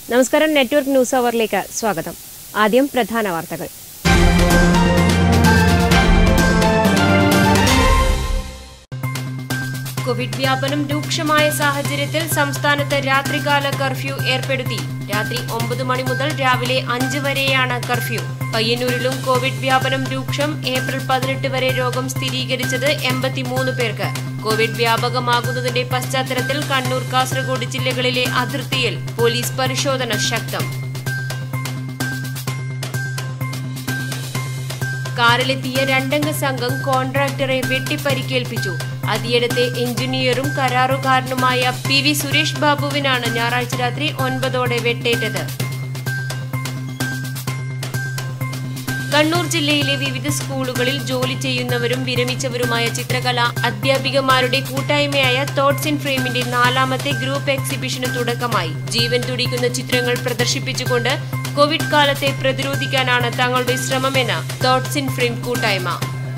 നമസ്കാരം network news അവറിലേക്ക് സ്വാഗതം ആദ്യം പ്രധാന വാർത്തകൾ കോവിഡ് വ്യാപനം രൂക്ഷമായ സാഹചര്യത്തിൽ സംസ്ഥാനത്ത് രാത്രികാല കർഫ്യൂ ഏർപ്പെടുത്തി രാത്രി ഒമ്പത് മണി മുതൽ രാവിലെ അഞ്ച് വരെയാണ് കർഫ്യൂ പയ്യന്നൂരിലും കോവിഡ് വ്യാപനം രൂക്ഷം ഏപ്രിൽ പതിനെട്ട് വരെ രോഗം സ്ഥിരീകരിച്ചത് എൺപത്തിമൂന്ന് പേർക്ക് കോവിഡ് വ്യാപകമാകുന്നതിന്റെ പശ്ചാത്തലത്തിൽ കണ്ണൂർ കാസർഗോഡ് ജില്ലകളിലെ അതിർത്തിയിൽ പോലീസ് പരിശോധന ശക്തം കാറിലെത്തിയ രണ്ടംഗ സംഘം കോൺട്രാക്ടറെ വെട്ടിപ്പരിക്കേൽപ്പിച്ചു അതിയടത്തെ എഞ്ചിനീയറും കരാറുകാരനുമായ പി വി സുരേഷ് ബാബുവിനാണ് ഞായറാഴ്ച രാത്രി ഒൻപതോടെ വെട്ടേറ്റത് കണ്ണൂർ ജില്ലയിലെ വിവിധ സ്കൂളുകളിൽ ജോലി ചെയ്യുന്നവരും വിരമിച്ചവരുമായ ചിത്രകല അധ്യാപികമാരുടെ കൂട്ടായ്മയായ തോട്ട്സ് ഇൻ ഫ്രെയിമിന്റെ നാലാമത്തെ ഗ്രൂപ്പ് എക്സിബിഷന് തുടക്കമായി ജീവൻ തുടിക്കുന്ന ചിത്രങ്ങൾ പ്രദർശിപ്പിച്ചുകൊണ്ട് കോവിഡ് കാലത്തെ പ്രതിരോധിക്കാനാണ് തങ്ങളുടെ ശ്രമമെന്ന് തോട്ട്സ് ഇൻ ഫ്രെയിം കൂട്ടായ്മ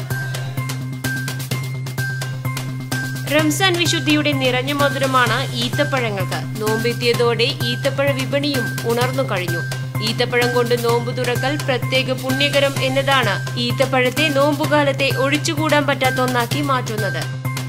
റംസാൻ വിശുദ്ധിയുടെ നിറഞ്ഞ മധുരമാണ് ഈത്തപ്പഴങ്ങൾക്ക് നോമ്പെത്തിയതോടെ ഈത്തപ്പഴ വിപണിയും ഉണർന്നു കഴിഞ്ഞു ഈത്തപ്പഴം കൊണ്ട് നോമ്പ് തുറക്കൽ പ്രത്യേക പുണ്യകരം എന്നതാണ് ഈത്തപ്പഴത്തെ നോമ്പുകാലത്തെ ഒഴിച്ചുകൂടാൻ പറ്റാത്ത ഒന്നാക്കി മാറ്റുന്നത്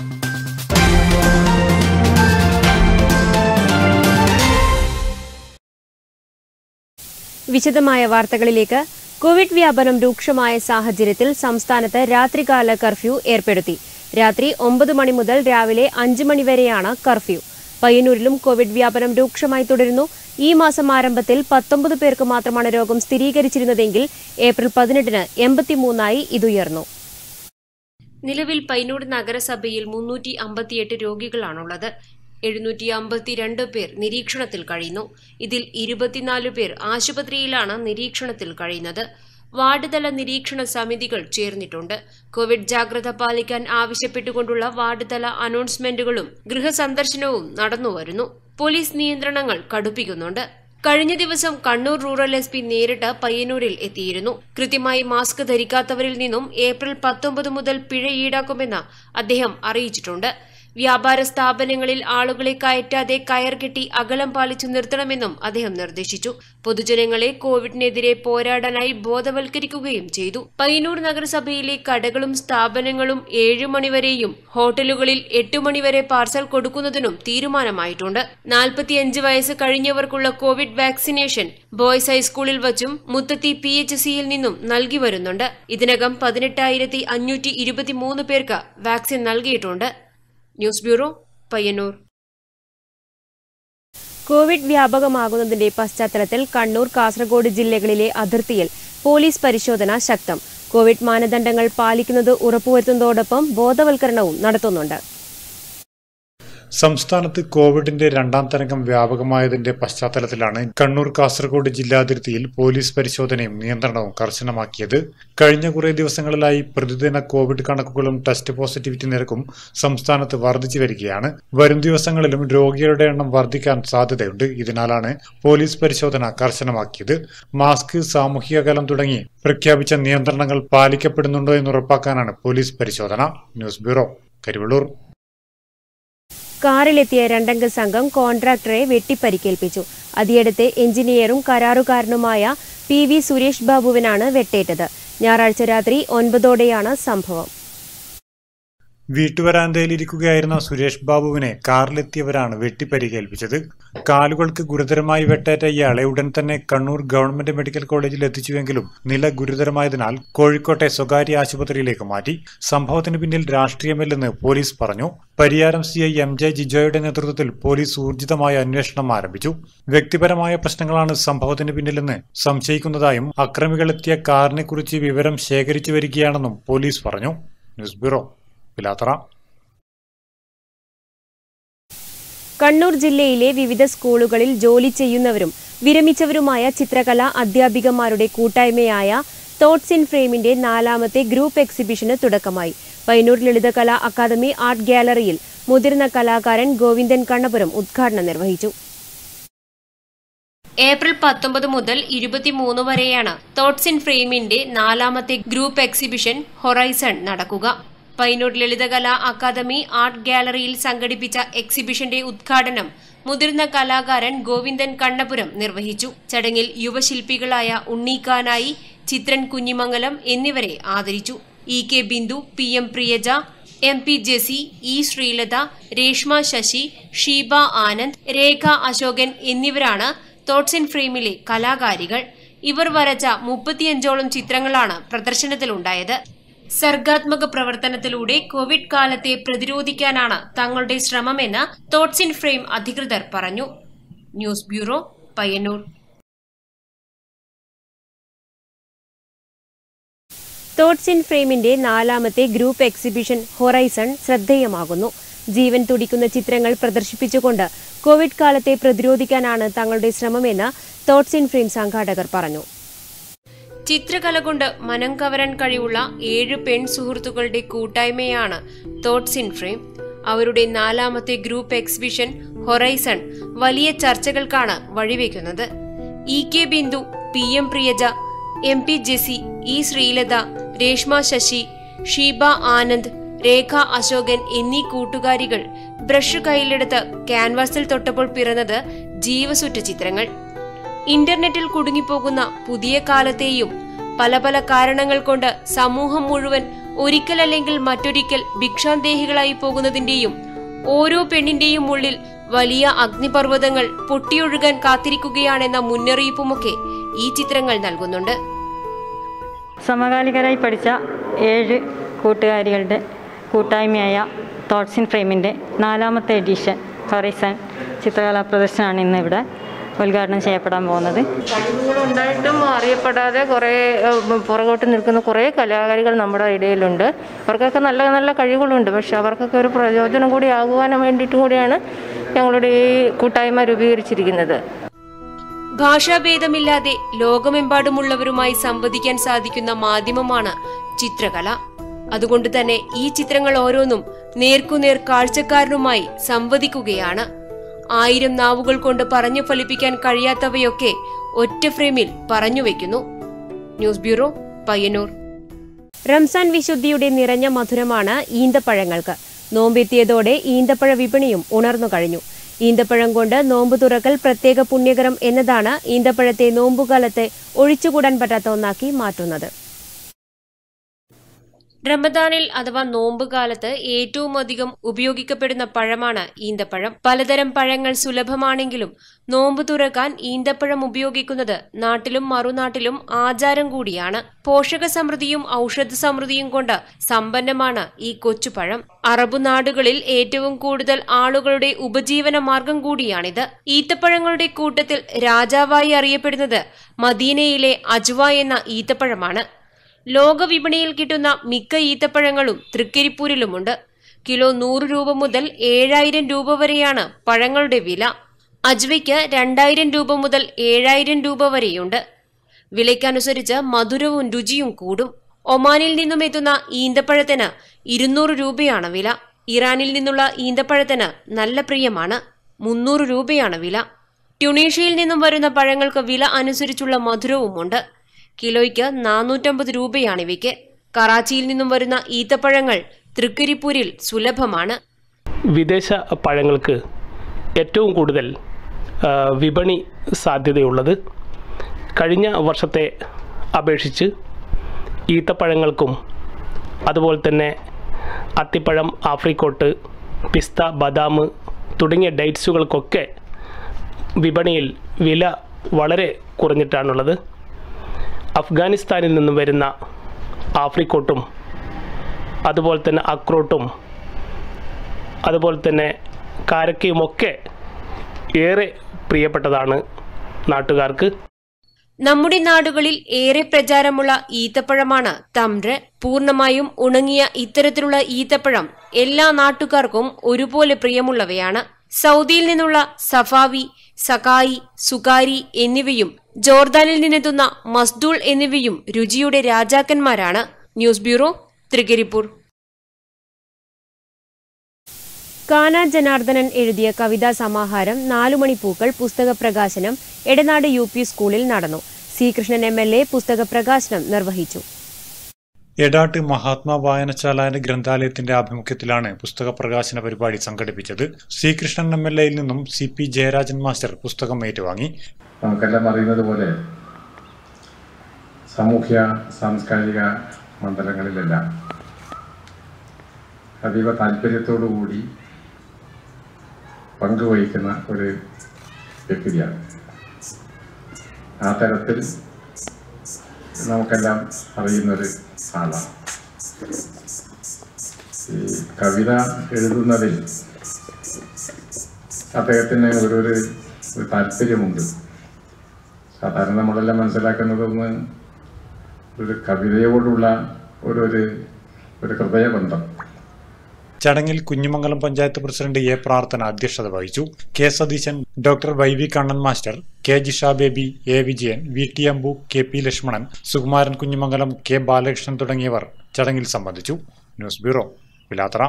വിശദമായ വാർത്തകളിലേക്ക് കോവിഡ് വ്യാപനം രൂക്ഷമായ സാഹചര്യത്തിൽ സംസ്ഥാനത്ത് രാത്രികാല കർഫ്യൂ ഏർപ്പെടുത്തി രാത്രി ഒമ്പത് മണി മുതൽ രാവിലെ അഞ്ച് മണി വരെയാണ് കർഫ്യൂ പയ്യന്നൂരിലും കോവിഡ് വ്യാപനം രൂക്ഷമായി തുടരുന്നു ഈ മാസം ആരംഭത്തിൽ പത്തൊമ്പത് പേർക്ക് മാത്രമാണ് രോഗം സ്ഥിരീകരിച്ചിരുന്നതെങ്കിൽ ഏപ്രിൽ പതിനെട്ടിന് എൺപത്തിമൂന്നായി ഇതുയർന്നു നിലവിൽ പയ്യന്നൂർ നഗരസഭയിൽ മുന്നൂറ്റി അമ്പത്തിയെട്ട് രോഗികളാണുള്ളത് എഴുന്നൂറ്റി അമ്പത്തിരണ്ട് പേർ നിരീക്ഷണത്തിൽ കഴിയുന്നു ഇതിൽ ഇരുപത്തിനാല് പേർ ആശുപത്രിയിലാണ് നിരീക്ഷണത്തിൽ കഴിയുന്നത് വാർഡ് തല നിരീക്ഷണ സമിതികൾ ചേർന്നിട്ടുണ്ട് കോവിഡ് ജാഗ്രത പാലിക്കാൻ ആവശ്യപ്പെട്ടുകൊണ്ടുള്ള വാർഡ് തല അനൗൺസ്മെന്റുകളും ഗൃഹസന്ദർശനവും നടന്നുവരുന്നു പോലീസ് നിയന്ത്രണങ്ങൾ കടുപ്പിക്കുന്നുണ്ട് കഴിഞ്ഞ ദിവസം കണ്ണൂർ റൂറൽ എസ് പി നേരിട്ട് പയ്യന്നൂരിൽ എത്തിയിരുന്നു കൃത്യമായി മാസ്ക് ധരിക്കാത്തവരിൽ നിന്നും ഏപ്രിൽ പത്തൊമ്പത് മുതൽ പിഴ ഈടാക്കുമെന്ന് അദ്ദേഹം അറിയിച്ചിട്ടുണ്ട് വ്യാപാര സ്ഥാപനങ്ങളിൽ ആളുകളെ കയറ്റാതെ കയർ കെട്ടി അകലം പാലിച്ചു നിർത്തണമെന്നും അദ്ദേഹം നിർദ്ദേശിച്ചു പൊതുജനങ്ങളെ കോവിഡിനെതിരെ പോരാടാനായി ബോധവൽക്കരിക്കുകയും ചെയ്തു പയ്യന്നൂർ നഗരസഭയിലെ കടകളും സ്ഥാപനങ്ങളും ഏഴു മണിവരെയും ഹോട്ടലുകളിൽ എട്ട് മണിവരെ പാർസൽ കൊടുക്കുന്നതിനും തീരുമാനമായിട്ടുണ്ട് നാൽപ്പത്തിയഞ്ച് വയസ്സ് കഴിഞ്ഞവർക്കുള്ള കോവിഡ് വാക്സിനേഷൻ ബോയ്സ് ഹൈസ്കൂളിൽ വച്ചും മുത്തത്തി പി എച്ച് സിയിൽ നിന്നും നൽകി വരുന്നുണ്ട് ഇതിനകം പതിനെട്ടായിരത്തി അഞ്ഞൂറ്റി ഇരുപത്തിമൂന്ന് പേർക്ക് വാക്സിൻ നൽകിയിട്ടുണ്ട് ന്യൂസ് ബ്യൂറോ പയ്യന്നൂർ കോവിഡ് വ്യാപകമാകുന്നതിന്റെ പശ്ചാത്തലത്തിൽ കണ്ണൂർ കാസർഗോഡ് ജില്ലകളിലെ അതിർത്തിയിൽ പോലീസ് പരിശോധന ശക്തം കോവിഡ് മാനദണ്ഡങ്ങൾ പാലിക്കുന്നത് ഉറപ്പുവരുത്തുന്നതോടൊപ്പം ബോധവൽക്കരണവും നടത്തുന്നുണ്ട് സംസ്ഥാനത്ത് കോവിഡിന്റെ രണ്ടാം തരംഗം വ്യാപകമായതിന്റെ പശ്ചാത്തലത്തിലാണ് കണ്ണൂർ കാസർഗോഡ് ജില്ലാതിർത്തിയിൽ പോലീസ് പരിശോധനയും നിയന്ത്രണവും കർശനമാക്കിയത് കഴിഞ്ഞ കുറേ ദിവസങ്ങളിലായി പ്രതിദിന കോവിഡ് കണക്കുകളും ടെസ്റ്റ് പോസിറ്റിവിറ്റി നിരക്കും സംസ്ഥാനത്ത് വർദ്ധിച്ചു വരികയാണ് വരും ദിവസങ്ങളിലും രോഗികളുടെ എണ്ണം വർദ്ധിക്കാൻ സാധ്യതയുണ്ട് ഇതിനാലാണ് പോലീസ് പരിശോധന കർശനമാക്കിയത് മാസ്ക് സാമൂഹിക അകലം തുടങ്ങി പ്രഖ്യാപിച്ച നിയന്ത്രണങ്ങൾ പാലിക്കപ്പെടുന്നുണ്ടോ എന്ന് ഉറപ്പാക്കാനാണ് പോലീസ് പരിശോധന ന്യൂസ് ബ്യൂറോ കരിവള്ളൂർ കാറിലെത്തിയ രണ്ടംഗ സംഘം കോൺട്രാക്ടറെ വെട്ടിപ്പരിക്കേൽപ്പിച്ചു അതിയടുത്ത് എഞ്ചിനീയറും കരാറുകാരനുമായ പി വി സുരേഷ് ബാബുവിനാണ് വെട്ടേറ്റത് ഞായറാഴ്ച രാത്രി ഒൻപതോടെയാണ് സംഭവം വീട്ടുവരാന്തയിലിരിക്കുകയായിരുന്ന സുരേഷ് ബാബുവിനെ കാറിലെത്തിയവരാണ് വെട്ടിപ്പരിക്കേൽപ്പിച്ചത് കാലുകൾക്ക് ഗുരുതരമായി വെട്ടേറ്റ ഇയാളെ ഉടൻ തന്നെ കണ്ണൂർ ഗവൺമെന്റ് മെഡിക്കൽ കോളേജിൽ എത്തിച്ചുവെങ്കിലും നില ഗുരുതരമായതിനാൽ കോഴിക്കോട്ടെ സ്വകാര്യ ആശുപത്രിയിലേക്ക് മാറ്റി സംഭവത്തിന് പിന്നിൽ രാഷ്ട്രീയമില്ലെന്ന് പോലീസ് പറഞ്ഞു Pariyaram C I M J ജിജോയുടെ നേതൃത്വത്തിൽ പോലീസ് ഊർജിതമായ അന്വേഷണം ആരംഭിച്ചു വ്യക്തിപരമായ പ്രശ്നങ്ങളാണ് സംഭവത്തിന് പിന്നിലെന്ന് സംശയിക്കുന്നതായും അക്രമികളെത്തിയ കാറിനെക്കുറിച്ച് വിവരം ശേഖരിച്ചു വരികയാണെന്നും പോലീസ് പറഞ്ഞു ന്യൂസ് ബ്യൂറോ പിലാത്തറ കണ്ണൂർ ജില്ലയിലെ വിവിധ സ്കൂളുകളിൽ ജോലി ചെയ്യുന്നവരും വിരമിച്ചവരുമായ ചിത്രകല അധ്യാപികമാരുടെ കൂട്ടായ്മയായ തോട്ട്സ് ഇൻ ഫ്രെയിമിന്റെ നാലാമത്തെ ഗ്രൂപ്പ് എക്സിബിഷന് തുടക്കമായി പയ്യന്നൂർ ലളിതകലാ അക്കാദമി ആർട്ട് ഗാലറിയിൽ മുതിർന്ന കലാകാരൻ ഗോവിന്ദൻ കണ്ണപുരം ഉദ്ഘാടനം നിർവഹിച്ചു ഏപ്രിൽ പത്തൊമ്പത് മുതൽ ഇരുപത്തിമൂന്ന് വരെയാണ് തോട്ട്സ് ഇൻ ഫ്രെയിമിന്റെ നാലാമത്തെ ഗ്രൂപ്പ് എക്സിബിഷൻ ഹൊറൈസൺ നടക്കുക പൈനൂർ ലളിതകലാ അക്കാദമി ആർട്ട് ഗാലറിയിൽ സംഘടിപ്പിച്ച എക്സിബിഷന്റെ ഉദ്ഘാടനം മുതിർന്ന കലാകാരൻ ഗോവിന്ദൻ കണ്ണപുരം നിർവഹിച്ചു ചടങ്ങിൽ യുവശില്പികളായ ഉണ്ണീക്കാനായി ചിത്രൻ കുഞ്ഞിമംഗലം എന്നിവരെ ആദരിച്ചു E K Bindu P M Priyaja M P Jessy E Sreelatha Reshma Sasi Sheeba Anand Rekha Ashokan എന്നിവരാണ് തോട്ട്സ് ഇൻ ഫ്രെയിമിലെ കലാകാരികൾ ഇവർ വരച്ച മുപ്പത്തിയഞ്ചോളം ചിത്രങ്ങളാണ് പ്രദർശനത്തിലുണ്ടായത് സർഗാത്മക പ്രവർത്തനത്തിലൂടെ കോവിഡ് കാലത്തെ പ്രതിരോധിക്കാനാണ് തങ്ങളുടെ ശ്രമമെന്ന് തോട്ട്സ് ഇൻ ഫ്രെയിം അധികൃതർ പറഞ്ഞു news bureau Payyanur thoughts in ഫ്രെയിമിന്റെ നാലാമത്തെ ഗ്രൂപ്പ് എക്സിബിഷൻ ഹൊറൈസൺ ശ്രദ്ധേയമാകുന്നു ജീവൻ തുടിക്കുന്ന ചിത്രങ്ങൾ പ്രദർശിപ്പിച്ചുകൊണ്ട് കോവിഡ് കാലത്തെ പ്രതിരോധിക്കാനാണ് തങ്ങളുടെ ശ്രമമെന്ന് തോട്ട്സ് ഇൻ ഫ്രെയിം സംഘാടകർ പറഞ്ഞു ചിത്രകല കൊണ്ട് മനം കവരാൻ കഴിവുള്ള ഏഴ് പെൺ സുഹൃത്തുക്കളുടെ കൂട്ടായ്മയാണ് തോട്ട്സ് ഇൻ ഫ്രെയിം അവരുടെ നാലാമത്തെ ഗ്രൂപ്പ് എക്സിബിഷൻ ഹൊറൈസൺ വലിയ ചർച്ചകൾക്കാണ് വഴിവെക്കുന്നത് E K Bindu P M Priyaja M P Jessy E Sreelatha Reshma Sasi Sheeba Anand Rekha Ashokan എന്നീ കൂട്ടുകാരികൾ ബ്രഷ് കയ്യിലെടുത്ത് ക്യാൻവാസിൽ തൊട്ടപ്പോൾ പിറന്നത് ജീവസുറ്റ ചിത്രങ്ങൾ ഇന്റർനെറ്റിൽ കുടുങ്ങിപ്പോകുന്ന പുതിയ കാലത്തെയും പല പല കാരണങ്ങൾ കൊണ്ട് സമൂഹം മുഴുവൻ ഒരിക്കലല്ലെങ്കിൽ മറ്റൊരിക്കൽ ഭിക്ഷാന്തേഹികളായി പോകുന്നതിന്റെയും ഓരോ പെണ്ണിന്റെയും ഉള്ളിൽ വലിയ അഗ്നിപർവ്വതങ്ങൾ പൊട്ടിയൊഴുകാൻ കാത്തിരിക്കുകയാണെന്ന മുന്നറിയിപ്പുമൊക്കെ ഈ ചിത്രങ്ങൾ നൽകുന്നുണ്ട് സമകാലികരായി പഠിച്ച ഏഴ് കൂട്ടുകാരികളുടെ കൂട്ടായ്മയായ തോട്ട്സ് ഇൻ ഫ്രെയിമിൻ്റെ നാലാമത്തെ എഡിഷൻ ഹൊറൈസൺ ചിത്രകലാ പ്രദർശനമാണ് ഇന്ന് ഇവിടെ ഉദ്ഘാടനം ചെയ്യപ്പെടാൻ പോകുന്നത് കഴിവുകളുണ്ടായിട്ടും അറിയപ്പെടാതെ കുറേ ഏഹ്, പുറകോട്ട് നിൽക്കുന്ന കുറേ കലാകാരികൾ നമ്മുടെ ഇടയിലുണ്ട് അവർക്കൊക്കെ നല്ല നല്ല കഴിവുകളുണ്ട് പക്ഷെ അവർക്കൊക്കെ ഒരു പ്രയോജനം കൂടി ആകുവാൻ വേണ്ടിയിട്ടും കൂടിയാണ് ഞങ്ങളുടെ ഈ കൂട്ടായ്മ രൂപീകരിച്ചിരിക്കുന്നത് ഭാഷാഭേദമില്ലാതെ ലോകമെമ്പാടുമുള്ളവരുമായി സംവദിക്കാൻ സാധിക്കുന്ന മാധ്യമമാണ് ചിത്രകല അതുകൊണ്ട് തന്നെ ഈ ചിത്രങ്ങൾ ഓരോന്നും നേർക്കുനേർ കാഴ്ചക്കാരനുമായി സംവദിക്കുകയാണ് ആയിരം നാവുകൾ കൊണ്ട് പറഞ്ഞു ഫലിപ്പിക്കാൻ കഴിയാത്തവയൊക്കെ ഒറ്റ ഫ്രെയിമിൽ പറഞ്ഞു വെക്കുന്നു ന്യൂസ് ബ്യൂറോ പയ്യന്നൂർ റംസാൻ വിശുദ്ധിയുടെ നിറഞ്ഞ മധുരമാണ് ഈന്തപ്പഴങ്ങൾക്ക് നോമ്പെത്തിയതോടെ ഈന്തപ്പഴ വിപണിയും ഉണർന്നു കഴിഞ്ഞു ഈന്തപ്പഴം കൊണ്ട് നോമ്പ് തുറക്കൽ പ്രത്യേക പുണ്യകരം എന്നതാണ് ഈന്തപ്പഴത്തെ നോമ്പുകാലത്തെ ഒഴിച്ചുകൂടാൻ പറ്റാത്ത ഒന്നാക്കി മാറ്റുന്നത് റമദാനിൽ അഥവാ നോമ്പ് കാലത്ത് ഏറ്റവും അധികം ഉപയോഗിക്കപ്പെടുന്ന പഴമാണ് ഈന്തപ്പഴം പലതരം പഴങ്ങൾ സുലഭമാണെങ്കിലും നോമ്പ് തുറക്കാൻ ഈന്തപ്പഴം ഉപയോഗിക്കുന്നത് നാട്ടിലും മറുനാട്ടിലും ആചാരം കൂടിയാണ് പോഷക സമൃദ്ധിയും ഔഷധ സമൃദ്ധിയും കൊണ്ട് സമ്പന്നമാണ് ഈ കൊച്ചുപഴം അറബു നാടുകളിൽ ഏറ്റവും കൂടുതൽ ആളുകളുടെ ഉപജീവന മാർഗം കൂടിയാണിത് ഈത്തപ്പഴങ്ങളുടെ കൂട്ടത്തിൽ രാജാവായി അറിയപ്പെടുന്നത് മദീനയിലെ അജ്വ എന്ന ഈത്തപ്പഴമാണ് ലോകവിപണിയിൽ കിട്ടുന്ന മിക്ക ഈത്തപ്പഴങ്ങളും തൃക്കരിപ്പൂരിലുമുണ്ട് കിലോ നൂറ് രൂപ മുതൽ ഏഴായിരം രൂപ വരെയാണ് പഴങ്ങളുടെ വില അജ്വയ്ക്ക് രണ്ടായിരം രൂപ മുതൽ ഏഴായിരം രൂപ വരെയുണ്ട് വിലയ്ക്കനുസരിച്ച് മധുരവും രുചിയും കൂടും ഒമാനിൽ നിന്നും എത്തുന്ന ഈന്തപ്പഴത്തിന് ഇരുന്നൂറ് രൂപയാണ് വില ഇറാനിൽ നിന്നുള്ള ഈന്തപ്പഴത്തിന് നല്ല പ്രിയമാണ് മുന്നൂറ് രൂപയാണ് വില ട്യുണീഷ്യയിൽ നിന്നും വരുന്ന പഴങ്ങൾക്ക് വില അനുസരിച്ചുള്ള മധുരവുമുണ്ട് കിലോയ്ക്ക് നാനൂറ്റമ്പത് രൂപയാണ് ഇവയ്ക്ക് കറാച്ചിയിൽ നിന്നും വരുന്ന ഈത്തപ്പഴങ്ങൾ തൃക്കരിപ്പൂരിൽ സുലഭമാണ് വിദേശ പഴങ്ങൾക്ക് ഏറ്റവും കൂടുതൽ ആ, വിപണി സാധ്യതയുള്ളത് കഴിഞ്ഞ വർഷത്തെ അപേക്ഷിച്ച് ഈത്തപ്പഴങ്ങൾക്കും അതുപോലെ തന്നെ അത്തിപ്പഴം ആഫ്രിക്കോട്ട് പിസ്ത ബദാം തുടങ്ങിയ ഡേറ്റ്സുകൾക്കൊക്കെ വിപണിയിൽ വില വളരെ കുറഞ്ഞിട്ടാണുള്ളത് അഫ്ഗാനിസ്ഥാനിൽ നിന്നും വരുന്ന ആഫ്രിക്കോട്ടും അതുപോലെ തന്നെ അക്രോട്ടും അതുപോലെ തന്നെ കാരക്കയുമൊക്കെ ഏറെ പ്രിയപ്പെട്ടതാണ് നാട്ടുകാർക്ക് നമ്മുടെ നാടുകളിൽ ഏറെ പ്രചാരമുള്ള ഈത്തപ്പഴമാണ് തമ്ര് പൂർണ്ണമായും ഉണങ്ങിയ ഇത്തരത്തിലുള്ള ഈത്തപ്പഴം എല്ലാ നാട്ടുകാർക്കും ഒരുപോലെ പ്രിയമുള്ളവയാണ് സൗദിയിൽ നിന്നുള്ള സഫാവി സകായി സുകാരി എന്നിവയും ജോർദാനിൽ നിന്നെത്തുന്ന മസ്ദൂൾ എന്നിവയും രുചിയുടെ രാജാക്കന്മാരാണ് ന്യൂസ് ബ്യൂറോ തൃക്കരിപ്പൂർ കാന ജനാർദ്ദനൻ എഴുതിയ കവിതാ സമാഹാരം നാലുമണി പൂക്കൾ പുസ്തക പ്രകാശനം എടനാട് യു പി സ്കൂളിൽ നടന്നു C Krishnan M L A പുസ്തക പ്രകാശനം നിർവഹിച്ചു എടാട്ട് മഹാത്മാ വായനശാല ഗ്രന്ഥാലയത്തിന്റെ ആഭിമുഖ്യത്തിലാണ് പുസ്തക പ്രകാശന പരിപാടി സംഘടിപ്പിച്ചത് ശ്രീകൃഷ്ണൻ എം എൽ എയിൽ നിന്നും സി പി ജയരാജൻ മാസ്റ്റർ പുസ്തകം ഏറ്റുവാങ്ങി നമുക്കെല്ലാം അറിയുന്നത് പോലെ സാമൂഹ്യ സാംസ്കാരിക മണ്ഡലങ്ങളിലെല്ലാം അതീവ താല്പര്യത്തോടുകൂടി പങ്കുവഹിക്കുന്ന ഒരു വ്യക്തിയാണ് ആ തരത്തിൽ നമുക്കെല്ലാം അറിയുന്നൊരു ആളാണ് ഈ കവിത എഴുതുന്നതിൽ അദ്ദേഹത്തിന് ഒരു ഒരു ഒരു താല്പര്യമുണ്ട് സാധാരണ നമ്മളെല്ലാം മനസ്സിലാക്കുന്നത് ഒന്ന് ഒരു കവിതയോടുള്ള ഒരു ഒരു ഒരു ഹൃദയബന്ധം ചടങ്ങിൽ കുഞ്ഞിമംഗലം പഞ്ചായത്ത് പ്രസിഡന്റ് എ പ്രാർത്ഥന അധ്യക്ഷത വഹിച്ചു K Satheesan doctor Y V Kannan master K Jisha Baby A Vijayan V T Ambu K P Lakshmanan Sukumaran Kunhimangalam K Balakrishnan തുടങ്ങിയവർ ചടങ്ങിൽ സംബന്ധിച്ചു news bureau Pilathara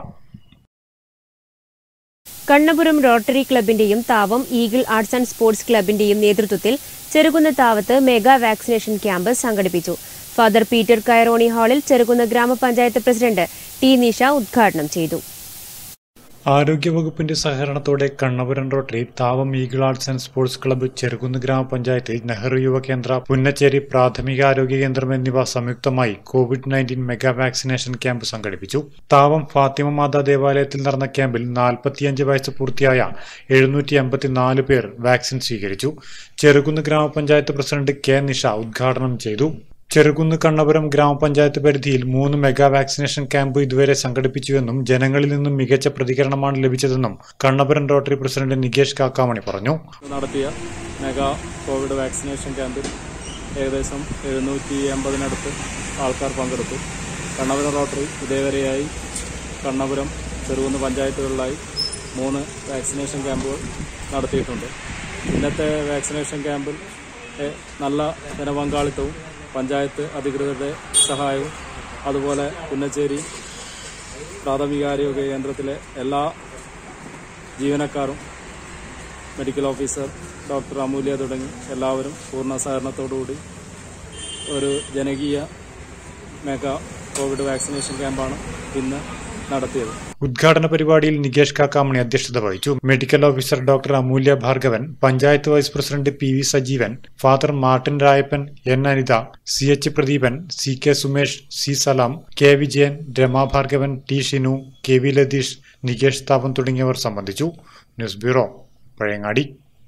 Kannapuram rotary ക്ലബിന്റെയും Thavam eagle arts and sports ക്ലബിന്റെയും നേതൃത്വത്തിൽ ചെറുകുന്ന താവത്ത് മെഗാ വാക്സിനേഷൻ ക്യാമ്പ് സംഘടിപ്പിച്ചു ഫാദർ പീറ്റർ കയറോണി ഹാളിൽ ചെറുകുന്ന ഗ്രാമപഞ്ചായത്ത് പ്രസിഡന്റ് ടി നിഷ ഉദ്ഘാടനം ചെയ്തു ആരോഗ്യവകുപ്പിന്റെ സഹകരണത്തോടെ Kannapuram rotary Thavam eagle arts and sports club Cherukunnu ഗ്രാമപഞ്ചായത്ത് നെഹ്റു യുവകേന്ദ്ര പുന്നച്ചേരി പ്രാഥമിക ആരോഗ്യ കേന്ദ്രം എന്നിവ സംയുക്തമായി Covid nineteen mega vaccination camp സംഘടിപ്പിച്ചു താവം ഫാത്തിമ മാതാ ദേവാലയത്തിൽ നടന്ന ക്യാമ്പിൽ നാൽപ്പത്തിയഞ്ച് വയസ്സ് പൂർത്തിയായ എഴുന്നൂറ്റി എൺപത്തിനാല് പേർ വാക്സിൻ സ്വീകരിച്ചു ചെറുകുന്ന് ഗ്രാമപഞ്ചായത്ത് പ്രസിഡന്റ് കെ നിഷ ഉദ്ഘാടനം ചെയ്തു ചെറുകുന്ന് കണ്ണപുരം ഗ്രാമപഞ്ചായത്ത് പരിധിയിൽ മൂന്ന് മെഗാ വാക്സിനേഷൻ ക്യാമ്പ് ഇതുവരെ സംഘടിപ്പിച്ചുവെന്നും ജനങ്ങളിൽ നിന്നും മികച്ച പ്രതികരണമാണ് ലഭിച്ചതെന്നും കണ്ണപുരം റോട്ടറി പ്രസിഡന്റ് നികേഷ് കാക്കാമണി പറഞ്ഞു നടത്തിയ മെഗാ കോവിഡ് വാക്സിനേഷൻ ക്യാമ്പിൽ ഏകദേശം എഴുന്നൂറ്റി എൺപതിനടുത്ത് ആൾക്കാർ പങ്കെടുത്തു കണ്ണപുരം റോട്ടറി ഇതേവരെയായി കണ്ണപുരം ചെറുകുന്ന് പഞ്ചായത്തുകളിലായി മൂന്ന് വാക്സിനേഷൻ ക്യാമ്പുകൾ നടത്തിയിട്ടുണ്ട് ഇന്നത്തെ വാക്സിനേഷൻ ക്യാമ്പിൽ എ, നല്ല ജനപങ്കാളിത്തവും പഞ്ചായത്ത് അധികൃതരുടെ സഹായവും അതുപോലെ പുന്നച്ചേരി പ്രാഥമികാരോഗ്യ കേന്ദ്രത്തിലെ എല്ലാ ജീവനക്കാരും മെഡിക്കൽ ഓഫീസർ ഡോക്ടർ അമൂല്യ തുടങ്ങി എല്ലാവരും പൂർണ്ണ സഹകരണത്തോടുകൂടി ഒരു ജനകീയ മെഗാ കോവിഡ് വാക്സിനേഷൻ ക്യാമ്പാണ് ഇന്ന് നടത്തിയത് ഉദ്ഘാടന പരിപാടിയിൽ നികേഷ് കാക്കാമണി അധ്യക്ഷത വഹിച്ചു medical officer doctor Amulya Bhargavan panchayat vice president P V Sajeevan father Martin Rayappan N Anitha C H Pradeepan C K Sumesh C Salam K Vijayan Rama Bhargavan T Shinu K V Latheesh Nikesh Thapan തുടങ്ങിയവർ സംബന്ധിച്ചു ന്യൂസ് ബ്യൂറോ പഴയങ്ങാടി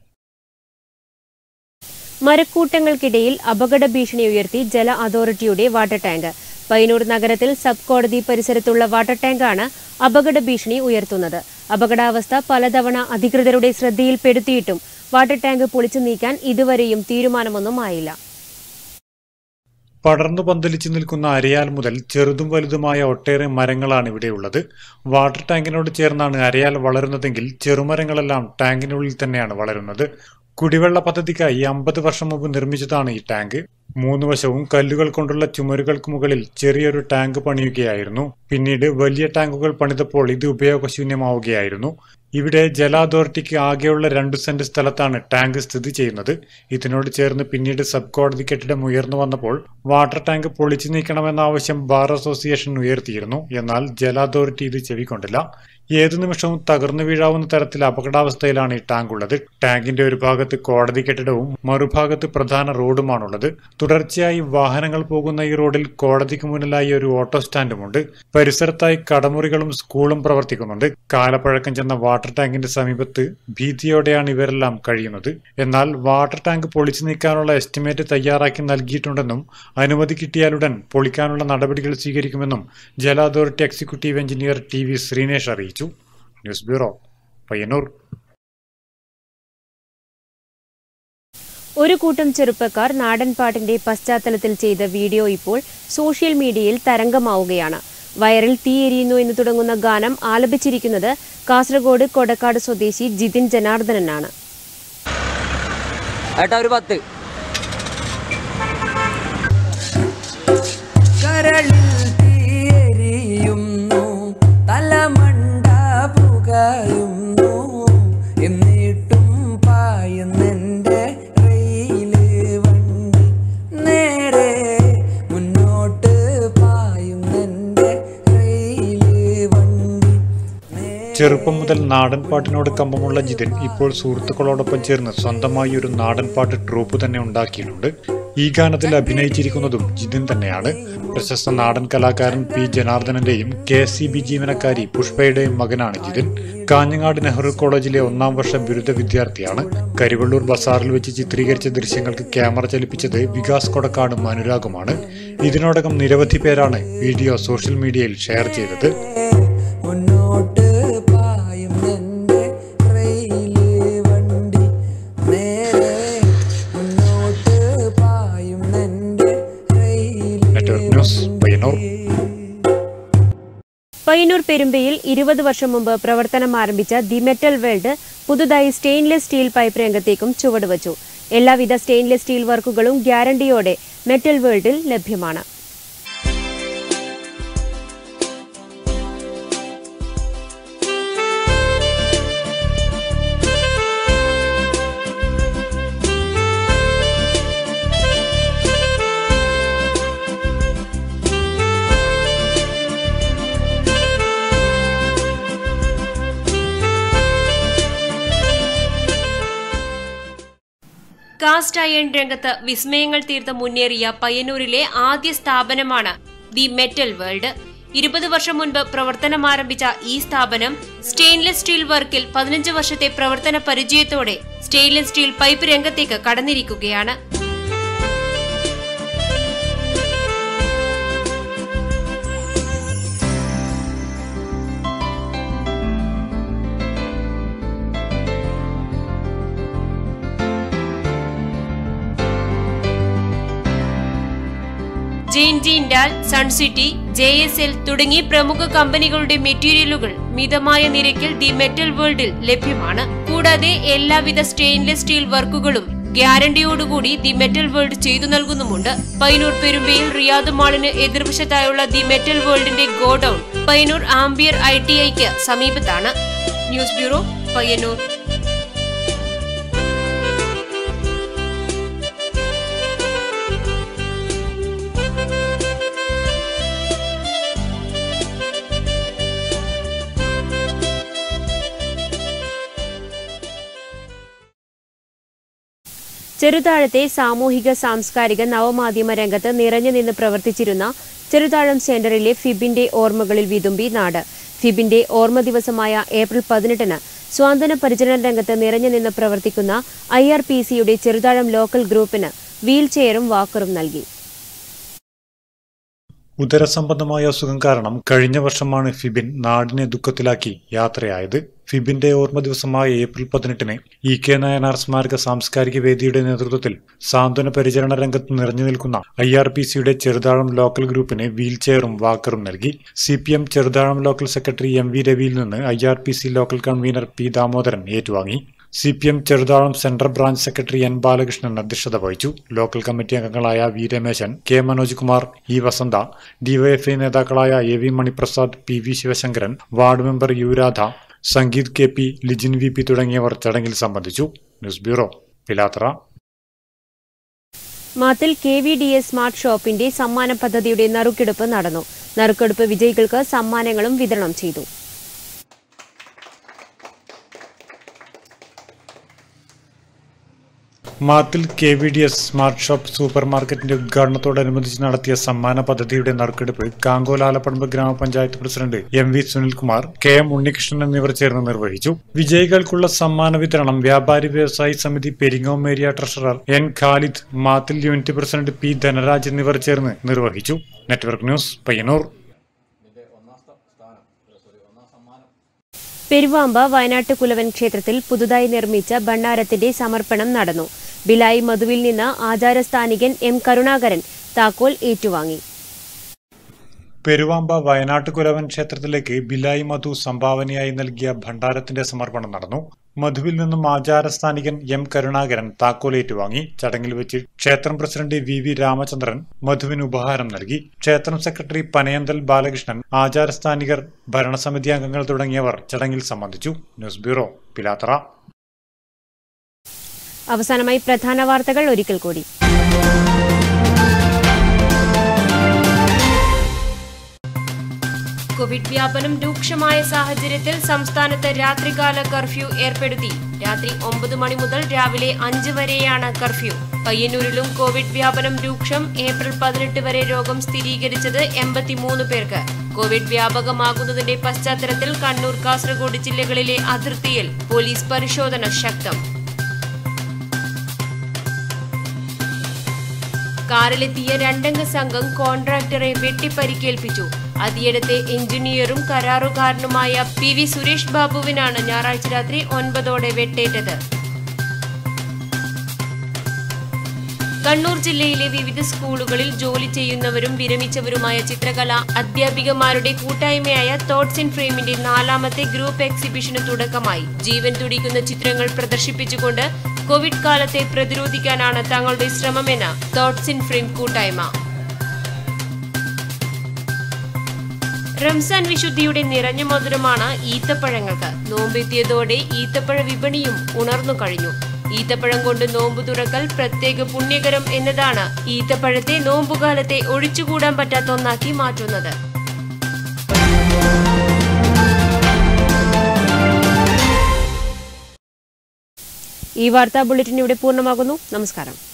മരക്കൂട്ടങ്ങൾക്കിടയിൽ അപകട ഭീഷണി ഉയർത്തി ജല അതോറിറ്റിയുടെ വാട്ടർ ടാങ്ക് പയ്യന്നൂർ നഗരത്തിൽ സബ് കോടതി പരിസരത്തുള്ള വാട്ടർ ടാങ്കാണ് അപകട ഭീഷണി ഉയർത്തുന്നത് അപകടാവസ്ഥ പലതവണ അധികൃതരുടെ ശ്രദ്ധയിൽപ്പെടുത്തിയിട്ടും വാട്ടർ ടാങ്ക് പൊളിച്ചു നീക്കാൻ ഇതുവരെയും തീരുമാനമൊന്നും ആയില്ല പടർന്നു പന്തലിച്ചു നിൽക്കുന്ന അരയാൽ മുതൽ ചെറുതും വലുതുമായ ഒട്ടേറെ മരങ്ങളാണ് ഇവിടെയുള്ളത് വാട്ടർ ടാങ്കിനോട് ചേർന്നാണ് അരയാൽ വളരുന്നതെങ്കിൽ ചെറുമരങ്ങളെല്ലാം ടാങ്കിനുള്ളിൽ തന്നെയാണ് വളരുന്നത് കുടിവെള്ള പദ്ധതിക്കായി അമ്പത് വർഷം മുമ്പ് നിർമ്മിച്ചതാണ് ഈ ടാങ്ക് മൂന്ന് വശവും കല്ലുകൾ കൊണ്ടുള്ള ചുമരുകൾക്ക് മുകളിൽ ചെറിയൊരു ടാങ്ക് പണിയുകയായിരുന്നു പിന്നീട് വലിയ ടാങ്കുകൾ പണിതപ്പോൾ ഇത് ഉപയോഗശൂന്യമാവുകയായിരുന്നു ഇവിടെ ജല അതോറിറ്റിക്ക് ആകെയുള്ള രണ്ട് സെന്റ് സ്ഥലത്താണ് ടാങ്ക് സ്ഥിതി ചെയ്യുന്നത് ഇതിനോട് ചേർന്ന് പിന്നീട് സബ് കോടതി കെട്ടിടം ഉയർന്നു വന്നപ്പോൾ വാട്ടർ ടാങ്ക് പൊളിച്ചു നീക്കണമെന്ന ആവശ്യം ബാർ അസോസിയേഷൻ ഉയർത്തിയിരുന്നു എന്നാൽ ജല അതോറിറ്റി ഇത് ചെവിക്കൊണ്ടില്ല ഏതു നിമിഷവും തകർന്നു വീഴാവുന്ന തരത്തിൽ അപകടാവസ്ഥയിലാണ് ഈ ടാങ്ക് ഉള്ളത് ടാങ്കിന്റെ ഒരു ഭാഗത്ത് കോടതി കെട്ടിടവും മറുഭാഗത്ത് പ്രധാന റോഡുമാണുള്ളത് തുടർച്ചയായി വാഹനങ്ങൾ പോകുന്ന ഈ റോഡിൽ കോടതിക്ക് മുന്നിലായി ഒരു ഓട്ടോ സ്റ്റാൻഡുമുണ്ട് പരിസരത്തായി കടമുറികളും സ്കൂളും പ്രവർത്തിക്കുന്നുണ്ട് കാലപ്പഴക്കം ചെന്ന വാട്ടർ ടാങ്കിന്റെ സമീപത്ത് ഭീതിയോടെയാണ് ഇവരെല്ലാം കഴിയുന്നത് എന്നാൽ വാട്ടർ ടാങ്ക് പൊളിച്ചു നീക്കാനുള്ള എസ്റ്റിമേറ്റ് തയ്യാറാക്കി നൽകിയിട്ടുണ്ടെന്നും അനുമതി കിട്ടിയാലുടൻ പൊളിക്കാനുള്ള നടപടികൾ സ്വീകരിക്കുമെന്നും ജല authority executive engineer T V Sreenesh അറിയിച്ചു ന്യൂസ് ബ്യൂറോ പയ്യന്നൂർ ഒരു കൂട്ടം ചെറുപ്പക്കാർ നാടൻപാട്ടിന്റെ പശ്ചാത്തലത്തിൽ ചെയ്ത വീഡിയോ ഇപ്പോൾ സോഷ്യൽ മീഡിയയിൽ തരംഗമാവുകയാണ് വയറിൽ തീയെരിയുന്നു എന്ന് തുടങ്ങുന്ന ഗാനം ആലപിച്ചിരിക്കുന്നത് കാസർഗോഡ് കൊടക്കാട് സ്വദേശി ജിതിൻ ജനാർദ്ദനനാണ് ഏട്ടാ ഒരു പത്ത് കരളിൽ തീയെരിയുന്നു തലമണ്ട പുകയുന്നു എന്നിട്ടും പായുന്നെൻ്റെ റെയില് വണ്ടി നേരെ മുന്നോട്ട് പായും ചെറുപ്പം മുതൽ നാടൻ പാട്ടിനോട് കമ്പമുള്ള ജിതിൻ ഇപ്പോൾ സുഹൃത്തുക്കളോടൊപ്പം ചേർന്ന് സ്വന്തമായി ഒരു നാടൻ പാട്ട് ട്രൂപ്പ് തന്നെ ഉണ്ടാക്കിയിട്ടുണ്ട് ഈ ഗാനത്തിൽ അഭിനയിച്ചിരിക്കുന്നതും ജിതിൻ തന്നെയാണ് പ്രശസ്ത നാടൻ കലാകാരൻ പി ജനാർദ്ദനന്റെയും കെ എസ് സി ബി ജീവനക്കാരി പുഷ്പയുടെയും മകനാണ് ജിതിൻ കാഞ്ഞങ്ങാട് നെഹ്റു കോളേജിലെ ഒന്നാം വർഷ ബിരുദ വിദ്യാർത്ഥിയാണ് കരിവള്ളൂർ ബസാറിൽ വെച്ച് ചിത്രീകരിച്ച ദൃശ്യങ്ങൾക്ക് ക്യാമറ ചലിപ്പിച്ചത് വികാസ് കൊടക്കാടും അനുരാഗുമാണ് ഇതിനോടകം നിരവധി പേരാണ് വീഡിയോ സോഷ്യൽ മീഡിയയിൽ ഷെയർ ചെയ്തത് മുന്നോട്ട് പായും എൻ്റെ റെയില് വണ്ടി നേരെ മുന്നോട്ട് പായും എൻ്റെ rail network news Payyanur Payyanur പെരുമ്പയിൽ ഇരുപത് വർഷം മുമ്പ് പ്രവർത്തനം ആരംഭിച്ച ദി മെറ്റൽ വേൾഡ് പുതുതായി സ്റ്റെയിൻലെസ് സ്റ്റീൽ പൈപ്പ് രംഗത്തേക്കും ചുവടുവച്ചു എല്ലാവിധ സ്റ്റെയിൻലെസ് സ്റ്റീൽ വർക്കുകളും ഗ്യാരണ്ടിയോടെ മെറ്റൽ വേൾഡിൽ ലഭ്യമാണ് കാസ്റ്റ് അയൺ രംഗത്ത് വിസ്മയങ്ങൾ തീർത്ത് മുന്നേറിയ പയ്യന്നൂരിലെ ആദ്യ സ്ഥാപനമാണ് ദി മെറ്റൽ വേൾഡ് ഇരുപത് വർഷം മുൻപ് പ്രവർത്തനം ആരംഭിച്ച ഈ സ്ഥാപനം സ്റ്റെയിൻലെസ് സ്റ്റീൽ വർക്കിൽ പതിനഞ്ച് വർഷത്തെ പ്രവർത്തന പരിചയത്തോടെ സ്റ്റെയിൻലെസ് സ്റ്റീൽ പൈപ്പ് രംഗത്തേക്ക് കടന്നിരിക്കുകയാണ് Jain Jindal Suncity J S L തുടങ്ങി പ്രമുഖ കമ്പനികളുടെ മെറ്റീരിയലുകൾ മിതമായ നിരക്കിൽ ദി മെറ്റൽ വേൾഡിൽ ലഭ്യമാണ് കൂടാതെ എല്ലാവിധ സ്റ്റെയിൻലെസ് സ്റ്റീൽ വർക്കുകളും ഗ്യാരണ്ടിയോടുകൂടി ദി മെറ്റൽ വേൾഡ് ചെയ്തു നൽകുന്നുമുണ്ട് പയ്യന്നൂർ പെരുമ്പയിൽ റിയാദ് മാളിന് എതിർവശത്തായുള്ള ദി മെറ്റൽ വേൾഡിന്റെ ഗോഡൌൺ പയ്യന്നൂർ ആംബിയർ ഐ ടി ഐക്ക് സമീപത്താണ് ന്യൂസ് ബ്യൂറോ പയ്യന്നൂർ ചെറുതാഴത്തെ സാമൂഹിക സാംസ്കാരിക നവമാധ്യമ രംഗത്ത് നിറഞ്ഞു നിന്ന് പ്രവർത്തിച്ചിരുന്ന ചെറുതാഴം സെന്ററിലെ ഫിബിന്റെ ഓർമ്മകളിൽ വിതുമ്പി നാട് ഫിബിന്റെ ഓർമ്മ ദിവസമായ ഏപ്രിൽ പതിനെട്ടിന് സ്വാന്തന പരിചരണ രംഗത്ത് നിറഞ്ഞു നിന്ന് പ്രവർത്തിക്കുന്ന ഐ ആർ പി സിയുടെ ചെറുതാഴം ലോക്കൽ ഗ്രൂപ്പിന് വീൽ ചെയറും വാക്കറും നൽകി ഉദരസംബന്ധമായ അസുഖം കാരണം കഴിഞ്ഞ വർഷമാണ് ഫിബിൻ നാടിനെ ദുഃഖത്തിലാക്കി യാത്രയായത് ഫിബിന്റെ ഓർമ്മ ദിവസമായ ഏപ്രിൽ പതിനെട്ടിന് ഇ കെ നായനാർ സ്മാരക സാംസ്കാരിക വേദിയുടെ നേതൃത്വത്തിൽ സാന്ത്വന പരിചരണ രംഗത്ത് നിറഞ്ഞു നിൽക്കുന്ന ഐ ആർ പി സിയുടെ ചെറുതാഴം ലോക്കൽ ഗ്രൂപ്പിന് വീൽ ചെയറും വാക്കറും നൽകി C P M Cheruthazham local secretary M V രവിയിൽ നിന്ന് I R P C local convener P Damodaran ഏറ്റുവാങ്ങി C P M Cheruthazham central branch secretary N Balakrishnan അധ്യക്ഷത വഹിച്ചു ലോക്കൽ കമ്മിറ്റി അംഗങ്ങളായ V Ramesan K Manoj Kumar E Vasantha DYFI നേതാക്കളായ A V Maniprasad P V Sivasankaran ward member U Radha Sangeeth K P Lijin V P തുടങ്ങിയവർ ചടങ്ങിൽ സംബന്ധിച്ചു news bureau Pilathara Mathil K V D S smart ഷോപ്പിന്റെ സമ്മാന പദ്ധതിയുടെ നറുക്കെടുപ്പ് നടന്നു നറുക്കെടുപ്പ് വിജയികൾക്ക് സമ്മാനങ്ങളും വിതരണം ചെയ്തു Mathil K V D S smart shop super മാർക്കറ്റിന്റെ ഉദ്ഘാടനത്തോടനുബന്ധിച്ച് നടത്തിയ സമ്മാന പദ്ധതിയുടെ നറുക്കെടുപ്പ് കാങ്കോലാലപ്പടമ്പ് ഗ്രാമപഞ്ചായത്ത് president M V Sunilkumar K M Unnikrishnan എന്നിവർ ചേർന്ന് നിർവഹിച്ചു വിജയികൾക്കുള്ള സമ്മാന വിതരണം വ്യാപാരി വ്യവസായി സമിതി Peringome area treasurer N Khalid Mathil unit president P Dhanaraj എന്നിവർ ചേർന്ന് നിർവഹിച്ചു നെറ്റ്വർക്ക് ന്യൂസ് പയ്യന്നൂർ പെരുവാമ്പ വയനാട്ട് കുലവൻ ക്ഷേത്രത്തിൽ പുതുതായി നിർമ്മിച്ച ഭണ്ഡാരത്തിന്റെ സമർപ്പണം നടന്നു ബിലായി മധുവിൽ നിന്ന് ആചാരസ്ഥാനികൻ എം കരുണാകരൻ താക്കോൽ ഏറ്റുവാങ്ങി പെരുവാമ്പ വയനാട്ട് കുലവൻ ക്ഷേത്രത്തിലേക്ക് ബിലായി മധു സംഭാവനയായി നൽകിയ ഭണ്ഡാരത്തിന്റെ സമർപ്പണം നടന്നു മധുവിൽ നിന്നും ആചാരസ്ഥാനികൻ എം കരുണാകരൻ താക്കോലേറ്റ് വാങ്ങി ചടങ്ങിൽ വെച്ച് ക്ഷേത്രം പ്രസിഡന്റ് വി വി രാമചന്ദ്രൻ മധുവിന് ഉപഹാരം നൽകി ക്ഷേത്രം സെക്രട്ടറി പനയന്തൽ ബാലകൃഷ്ണൻ ആചാരസ്ഥാനികർ ഭരണസമിതി അംഗങ്ങൾ തുടങ്ങിയവർ ചടങ്ങിൽ സംബന്ധിച്ചു ന്യൂസ് ബ്യൂറോ പിലാത്തറ അവസാനമായി പ്രധാന വാർത്തകൾ ഒരിക്കൽ കൂടി കോവിഡ് വ്യാപനം രൂക്ഷമായ സാഹചര്യത്തിൽ സംസ്ഥാനത്ത് രാത്രികാല കർഫ്യൂ ഏർപ്പെടുത്തി രാത്രി ഒമ്പത് മണി മുതൽ രാവിലെ അഞ്ച് വരെയാണ് കർഫ്യൂ പയ്യന്നൂരിലും കോവിഡ് വ്യാപനം രൂക്ഷം ഏപ്രിൽ പതിനെട്ട് വരെ രോഗം സ്ഥിരീകരിച്ചത് എൺപത്തിമൂന്ന് പേർക്ക് കോവിഡ് വ്യാപകമാകുന്നതിന്റെ പശ്ചാത്തലത്തിൽ കണ്ണൂർ കാസർഗോഡ് ജില്ലകളിലെ അതിർത്തിയിൽ പോലീസ് പരിശോധന ശക്തം കാറിലെത്തിയ രണ്ടംഗ സംഘം കോൺട്രാക്ടറെ വെട്ടിപ്പരിക്കേൽപ്പിച്ചു അതിയടത്തെ എഞ്ചിനീയറും കരാറുകാരനുമായ പി വി സുരേഷ് ബാബുവിനാണ് ഞായറാഴ്ച രാത്രി ഒൻപതോടെ വെട്ടേറ്റത് കണ്ണൂർ ജില്ലയിലെ വിവിധ സ്കൂളുകളിൽ ജോലി ചെയ്യുന്നവരും വിരമിച്ചവരുമായ ചിത്രകലാ അധ്യാപികമാരുടെ കൂട്ടായ്മയായ തോട്ട്സ് ഇൻ ഫ്രെയിമിന്റെ നാലാമത്തെ ഗ്രൂപ്പ് എക്സിബിഷന് തുടക്കമായി ജീവൻ തുടിക്കുന്ന ചിത്രങ്ങൾ പ്രദർശിപ്പിച്ചുകൊണ്ട് കോവിഡ് കാലത്തെ പ്രതിരോധിക്കാനാണ് തങ്ങളുടെ ശ്രമമെന്ന് തോട്ട്സ് ഇൻ ഫ്രെയിം കൂട്ടായ്മ റംസാൻ വിശുദ്ധിയുടെ നിറഞ്ഞ മധുരമാണ് ഈത്തപ്പഴങ്ങൾക്ക് നോമ്പെത്തിയതോടെ ഈത്തപ്പഴ വിപണിയും ഉണർന്നു കഴിഞ്ഞു ഈത്തപ്പഴം കൊണ്ട് നോമ്പ് തുറക്കൽ പ്രത്യേക പുണ്യകരം എന്നതാണ് ഈത്തപ്പഴത്തെ നോമ്പുകാലത്തെ ഒഴിച്ചുകൂടാൻ പറ്റാത്ത ഒന്നാക്കി മാറ്റുന്നത് ഈ വാർത്താ ബുള്ളറ്റിൻ ഇവിടെ പൂർണ്ണമാകുന്നു നമസ്കാരം